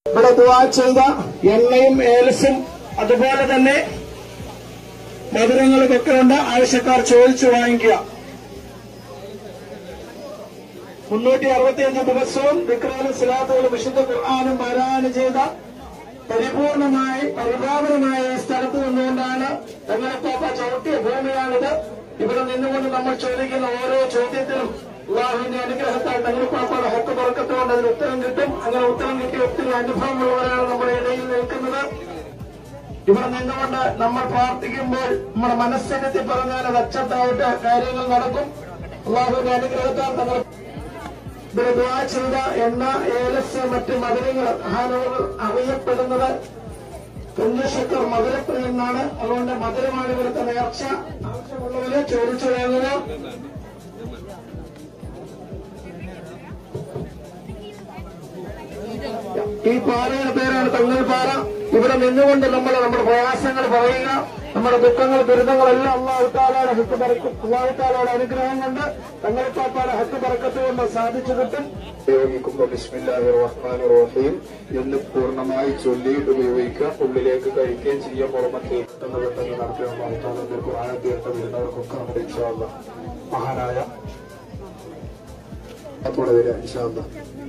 ഇവിടെ ദുവാ ചെയ്ത എണ്ണയും ഏലസും അതുപോലെ തന്നെ മധുരങ്ങളും ഒക്കെ ഉണ്ട് ആവശ്യക്കാർ ചോദിച്ചു വാങ്ങിക്കുക മുന്നൂറ്റി അറുപത്തിയഞ്ച് ദിവസവും വിക്രാലും സിലാത്തുകളും വിശുദ്ധ ഖുർആാനും പാരായണം ചെയ്ത പരിപൂർണമായി പരിപാവനമായ ഈ സ്ഥലത്ത് നിന്നുകൊണ്ടാണ് തങ്ങളിപ്പാപ്പ ചവിട്ടിയ ഭൂമിയാണിത് ഇവിടെ നിന്നുകൊണ്ട് നമ്മൾ ചോദിക്കുന്ന ഓരോ ചോദ്യത്തിനും അള്ളാഹുവിന്റെ അനുഗ്രഹത്താൽ തങ്ങളിപ്പാപ്പയുടെ ഹക്ക് പുറക്കത്തുകൊണ്ട് അതിന് ഉത്തരം കിട്ടും അങ്ങനെ ഉത്തരം കിട്ടിയ ഒത്തിരി അനുഭവമുള്ളവരാണ് നമ്മുടെ ഇടയിൽ നിൽക്കുന്നത് ഇവിടെ നിന്നുകൊണ്ട് നമ്മൾ പ്രാർത്ഥിക്കുമ്പോൾ നമ്മുടെ മനസ്സിനെത്തി പറഞ്ഞാൽ അത് അച്ചത്തായിട്ട് കാര്യങ്ങൾ നടക്കും അള്ളാഹുവിന്റെ അനുഗ്രഹത്താൽ തങ്ങൾ ഇവിടെ ദുആ ചെയ്ത എണ്ണ ഏലസ് മറ്റ് മധുരങ്ങൾ മഹാനവർ അറിയപ്പെടുന്നത് കുഞ്ഞശക്കർ മധുരപ്രിയ എന്നാണ് അതുകൊണ്ട് മധുരമാണ് ഇവിടുത്തെ നേർച്ച ആവശ്യമുള്ളവര് ചോദിച്ചു വാങ്ങുക ഈ പാറയുടെ പേരാണ് തങ്ങൽപാറ ഇവിടെ നിന്നുകൊണ്ട് നമ്മൾ നമ്മുടെ പ്രയാസങ്ങൾ പറയുക നമ്മുടെ ദുഃഖങ്ങൾ ദുരിതങ്ങളെല്ലാം അള്ളാഹുത്താലയുടെ ഹക്ക് പറക്കും അള്ളാഹുത്താലയുടെ അനുഗ്രഹം കൊണ്ട് തങ്ങൾപ്പാപ്പാടെ ഹക്ക് പറക്കത്ത് കൊണ്ട് സാധിച്ചു കിട്ടും ഉപയോഗിക്കുമ്പോൾ ബിസ്മില്ലാഹി റഹ്മാൻ റഹീം എന്ന് പൂർണ്ണമായി ചൊല്ലിയിട്ട് ഉപയോഗിക്കുക ഉള്ളിലേക്ക് കഴിക്കുകയും ചെയ്യാൻ പുറമെ എന്ന് പെട്ടെന്ന് നടത്തിയ വാർത്താവിന്റെ ഖുർആൻ തീർത്ത വരുന്നവർക്കൊക്കെ നമ്മുടെ ഇൻഷാല്ല മഹാനായ കൂടെ വരിക ഇൻഷാല്ല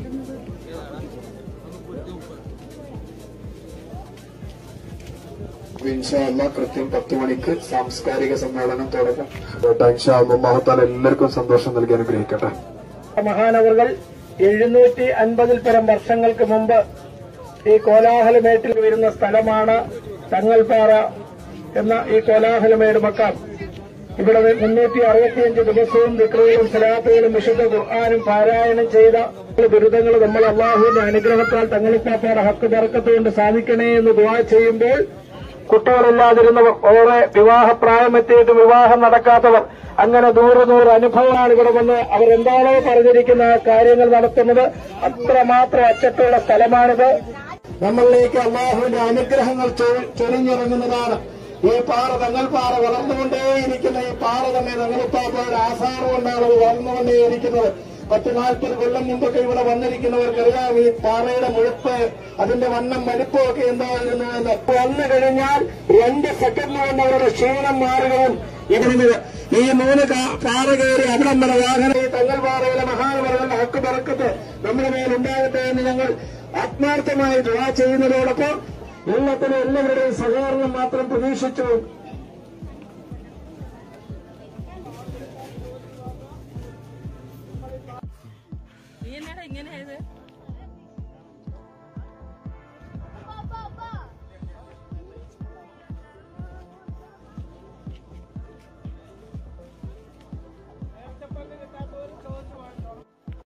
ഇൻഷാല്ല കൃത്യം പത്ത് മണിക്ക് സാംസ്കാരിക സമ്മേളനം തുടങ്ങും ഇൻഷാല്ല മഹത്താൽ എല്ലാവർക്കും സന്തോഷം നൽകി അനുഗ്രഹിക്കട്ടെ മഹാനവറുകൾ എഴുന്നൂറ്റി അൻപതിൽ പരം വർഷങ്ങൾക്ക് മുമ്പ് ഈ കോലാഹലമേട്ടിൽ വരുന്ന സ്ഥലമാണ് തങ്ങൽപ്പാറ എന്ന ഈ കോലാഹലമേട് മക്കാം ഇവിടെ മുന്നൂറ്റി അറുപത്തിയഞ്ച് ദിവസവും വിക്രയും സലാത്തുകളും വിശുദ്ധ ഖുർആാനും പാരായണം ചെയ്ത ദുരിതങ്ങൾ നമ്മൾ അള്ളാഹുവിന്റെ അനുഗ്രഹത്താൽ തങ്ങളിപ്പാപ്പാടെ ഹക്ക് ബർക്കത്തുകൊണ്ട് സാധിക്കണേ എന്ന് ദുവാ ചെയ്യുമ്പോൾ കുട്ടികളില്ലാതിരുന്നവർ ഓറെ വിവാഹപ്രായമെത്തിയിട്ട് വിവാഹം നടക്കാത്തവർ അങ്ങനെ നൂറ് നൂറ് അനുഭവമാണ് ഇവിടെ വന്ന് അവരെന്താണോ പറഞ്ഞിരിക്കുന്ന ആ കാര്യങ്ങൾ നടത്തുന്നത് അത്രമാത്രം അച്ചട്ടുള്ള സ്ഥലമാണിത് നമ്മളിലേക്ക് അള്ളാഹുവിന്റെ അനുഗ്രഹങ്ങൾ ചൊ- ചൊരിഞ്ഞിറങ്ങുന്നതാണ് ഈ പാറ തങ്ങൾപ്പാറ വളർന്നുകൊണ്ടേയിരിക്കുന്ന ഈ പാറ തന്നെ തങ്ങൾപ്പാപ്പയുടെ ആസാറ് കൊണ്ടാണ് അത് വളർന്നുകൊണ്ടേയിരിക്കുന്നത് പത്ത് നാൽപ്പത് കൊല്ലം മുമ്പൊക്കെ ഇവിടെ വന്നിരിക്കുന്നവർക്കറിയാം ഈ പാറയുടെ മുഴുപ്പ് അതിന്റെ വണ്ണം വലിപ്പമൊക്കെ എന്തായിരുന്നു എന്ന് വന്നു കഴിഞ്ഞാൽ രണ്ട് സെക്കൻഡ് കൊണ്ട് അവരുടെ ക്ഷീണം മാറുകയും ഇവിടുന്ന് ഈ മൂന്ന് കാ- പാറ കയറി അവിടം വരെ വാഹനം ഈ തങ്ങൾപാറയിലെ മഹാനവരുടെ ഹക്ക് പറക്കത്ത് നമ്മുടെ മേലുണ്ടാകട്ടെ എന്ന് ഞങ്ങൾ ആത്മാർത്ഥമായി ദുവാ ചെയ്യുന്നതോടൊപ്പം കേരളത്തിലെ എല്ലാവരുടെയും സഹകരണം മാത്രം പ്രതീക്ഷിച്ചു